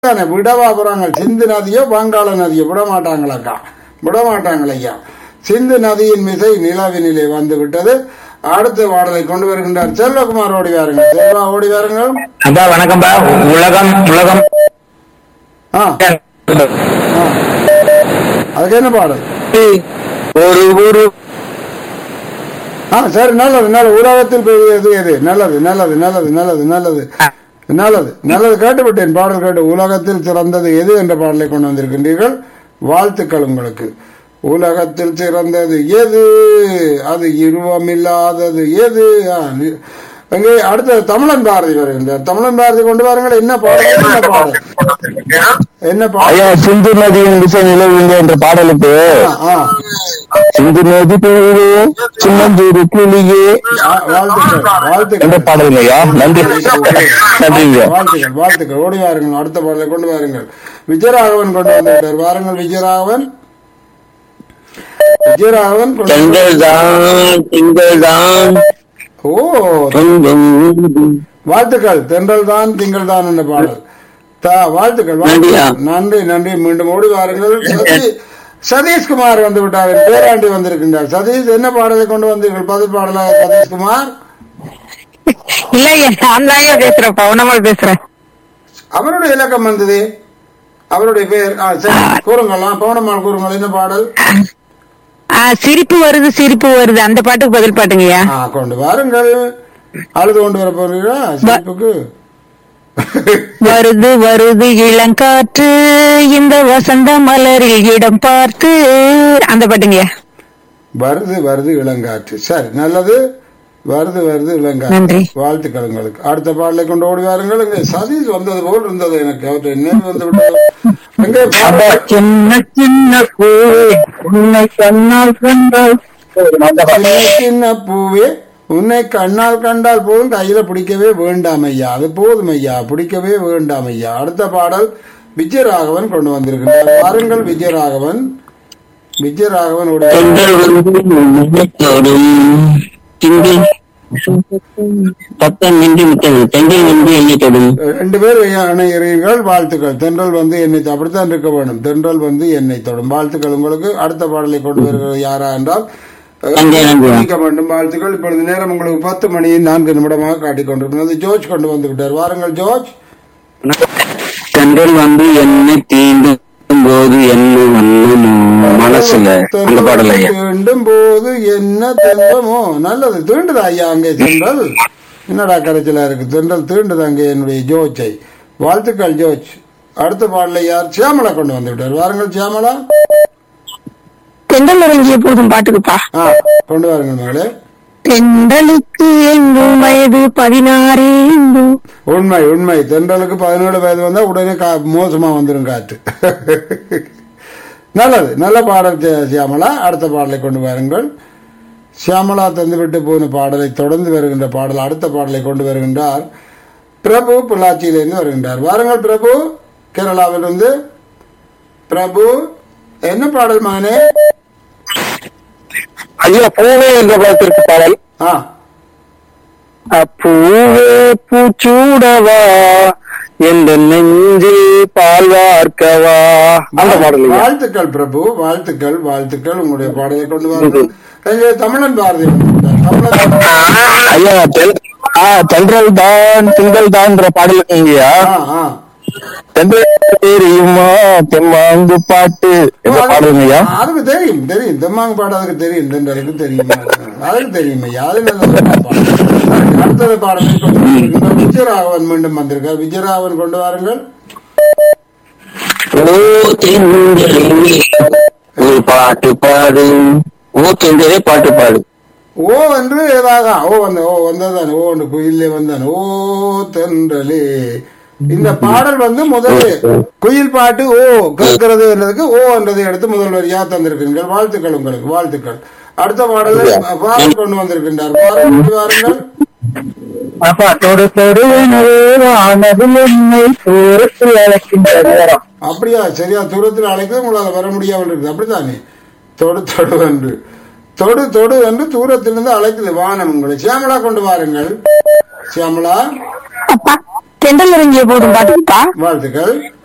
தானே விடவா போறாங்க சிந்து நதியோ வங்காள நதியோ விட மாட்டாங்களாக்கா விட மாட்டாங்கள் ஐயா சிந்து நதியின் மிசை நிலவினிலே வந்து விட்டது அடுத்த பாடலை கொண்டு வருகின்றார் செல்வகுமார் ஓடி வாருங்கள் செல்வா ஓடி வாருங்கள் அப்பா வணக்கம்பா உலகம் உலகம் ஆ ஆ. அதுக்கு என்ன பாடல் ஒரு ஒரு ஆ சரி நல்லது நல்லது உலகத்தில் பெரியது எது நல்லது நல்லது நல்லது நல்லது நல்லது நல்லது நல்லது கேட்டுவிட்டேன் பாடல் கேட்டு உலகத்தில் சிறந்தது எது என்ற பாடலை கொண்டு வந்திருக்கின்றீர்கள் வாழ்த்துக்கள் உங்களுக்கு உலகத்தில் சிறந்தது எது அது இருவமில்லாதது எது ஆ, நி- எங்கே அடுத்தது தமிழன் பாரதி வருகின்றார் தமிழன் பாரதி கொண்டு வாருங்கள் என்ன பாடல் என்ன பாடல் என்ன பாடல் ஐயா சிந்து நதியின் திசை நிலவுங்க என்ற பாடலுக்கு ஆ, ஆ. சிந்து நதி பெருவே சின்னஞ்சூறு கிளியே ஆ, வாழ்த்துக்கள் என்ற வாழ்த்துக்கள் பாடலுங்க ஐயா நன்றி நன்றிங்க வாழ்த்துக்கள் வாழ்த்துக்கள் ஓடி வாருங்கள் அடுத்த பாடலை கொண்டு வாருங்கள் விஜயராகவன் கொண்டு வந்துவிட்டார் வாருங்கள் விஜயராகவன் விஜயராகவன் கொண்டு திங்கள் தான் திங்கள் தான் ஓ வாழ்த்துக்கள் தென்றல் தான் திங்கள் தான் என்ற பாடல் தா- வாழ்த்துக்கள் நன்றியா. வாழ்த்துக்கள். நன்றி நன்றி மீண்டும் ஓடி வாருங்கள் சதீஷ் சதீஷ்குமார் வந்து விட்டார் பேராண்டி வந்திருக்கின்றார் சதீஷ் என்ன பாடலை கொண்டு வந்தீர்கள் பதில் பாடலாக சதீஷ்குமார் இல்லையா நான் தான் பேசுறேன் பவுனமல் பேசுறேன் அவருடைய இலக்கம் வந்தது அவருடைய பேர் ஆ, சரி கூறுங்கள் ஆ, பவுனம்மாள் கூறுங்கள் என்ன பாடல் ஆ, சிரிப்பு வருது சிரிப்பு வருது அந்த பாட்டுக்கு பதில் பாட்டுங்கய்யா ஆ கொண்டு வாருங்கள் அழுது கொண்டு வர போறீங்களா சிரிப்புக்கு வருது வருது இளங்காற்று இந்த வசந்த மலரில் இடம் பார்த்து அந்த பாட்டுங்கய்யா வருது வருது இளங்காற்று சரி நல்லது வருது வருது இளங்காற்று நன்றி. வாழ்த்துக்கள் உங்களுக்கு அடுத்த பாடலை கொண்டு ஓடி வாருங்கள் இங்கே சதீஷ் வந்தது போல் இருந்தது எனக்கு அவற்றை நினைவு வந்து விட்டது எங்கே அப்பா பாடல் சின்ன சின்ன பூவே உன்னை கண்ணால் கண்டால் சின்ன சின்ன பூவே உன்னை கண்ணால் கண்டால் போதும் கையில பிடிக்கவே வேண்டாம் ஐயா அது போதும் ஐயா பிடிக்கவே வேண்டாம் ஐயா அடுத்த பாடல் விஜயராகவன் கொண்டு வந்திருக்கிறார் வாருங்கள் விஜயராகவன் விஜயராகவன் உடைய பெண்கள் வந்து முகத்தோடும் திங்கள் பக்கம் நின்று முட்டம் பெண்கள் வந்து என்னை தொடும் ரெண்டு பேர் இணைகிறீர்கள் வாழ்த்துக்கள் தென்றல் வந்து என்னை தொ- அப்படித்தான் இருக்க வேண்டும் தென்றல் வந்து என்னை தொடும் வாழ்த்துக்கள் உங்களுக்கு அடுத்த பாடலை கொண்டு வருகிறது யாரா என்றால் நன்றி, நன்றி. நீக்க வேண்டும் வாழ்த்துக்கள் இப்பொழுது நேரம் உங்களுக்கு பத்து மணி நான்கு நிமிடமாக காட்டிக் கொண்டிருக்கிறது ஜோர்ஜ் கொண்டு வந்து விட்டார் வாருங்கள் ஜோர்ஜ் தென்றல் வந்து என்னை தீண்டும் போது என்ன வண்ணமோ மனசுல அந்த பாடல் ஐயா தீண்டும் போது என்ன தென்றமோ நல்லது தீண்டுதா ஐயா அங்கே தென்றல் என்னடா கரைச்சலா இருக்கு தென்றல் தீண்டுது அங்கே என்னுடைய ஜோஜை வாழ்த்துக்கள் ஜோஜ் அடுத்த பாடலை யார் சியாமலா கொண்டு வந்து விட்டார் வாருங்கள் சியாமலா தென்றல் இறங்கிய போதும் பாட்டுக்குப்பா ஆ கொண்டு வாருங்கள் மகளே தென்றலுக்கு எங்கும் வயது பதினாறு எங்கும் உண்மை உண்மை தென்றலுக்கு பதினேழு வயது வந்தா உடனே கா மோசமா வந்துடும் காற்று நல்லது நல்ல பாடல் சி- சியாமலா அடுத்த பாடலை கொண்டு வாருங்கள் சியாமலா தந்துவிட்டு போன பாடலை தொடர்ந்து வருகின்ற பாடல் அடுத்த பாடலை கொண்டு வருகின்றார் பிரபு பொள்ளாச்சியிலிருந்து வருகின்றார் வாருங்கள் பிரபு கேரளாவிலிருந்து பிரபு என்ன பாடல் மகனே ஐயா பூவே என்ற படத்திற்கு பாடல் ஆ பூவே பூச்சூடவா எந்த நெஞ்சில் பால் வார்க்கவா அந்த பாடல் ஐயா. வாழ்த்துக்கள் பிரபு வாழ்த்துக்கள் வாழ்த்துக்கள் உங்களுடைய பாடலை கொண்டு வாருங்கள் எங்கே தமிழன் பாரதி வந்திருக்கிறார். தமிழன் ஐயா தென்- ஆ, தென்றல் தான் திங்கள் தான் பாடல் இருக்குங்கய்யா ஆ, ஆ. தென்றல் தெரியுமா தெம்மாங்கு பாட்டு என்ற பாடலுங்கய்யா அதுக்கு தெரியும் தெரியும் தெம்மாங்க பாடு அதுக்கு தெரியும் தென்றலுக்கு தெரியும் அதுக்கு தெரியும் ஐயா அது நல்ல பாடல். அடுத்தது பாடலை கொண்டு வருகின்றோம். விஜயராகவன் மீண்டும் வந்திருக்கார் விஜயராகவன் கொண்டு வாருங்கள் ஓ தென்றலே ஒரு பாட்டு பாடு ஓ தென்றலே பாட்டு பாடு ஓ என்று ஏதாவது ஓ வந்த ஓ வந்ததான் ஓ என்று குயிலே வந்தான் ஓ தென்றலே இந்த பாடல் வந்து முதல் குயில் பாட்டு ஓ கேட்கிறது என்றதுக்கு ஓ என்றதை எடுத்து முதல் வரியா தந்திருக்கிறீர்கள் வாழ்த்துக்கள் உங்களுக்கு வாழ்த்துக்கள் அடுத்த பாடலை பாடல் கொண்டு வந்திருக்கின்றார் பாடல் கொண்டு வாருங்கள் அப்பா தொடு தொடு வானதில் என்னை தூரத்தில் அழைக்கின்ற நேரம் அப்படியா சரியா தூரத்தில் அழைக்கிறது உங்களால் வர முடியாமல் இருக்குது அப்படித்தானே தொடு தொடு என்று தொடு தொடு என்று தூரத்திலிருந்து அழைக்குது வானம் உங்களை சியாமலா கொண்டு வாருங்கள் சியாமலா அப்பா தென்றல் இறங்கிய போதும் பாட்டுக்குப்பா வாழ்த்துக்கள்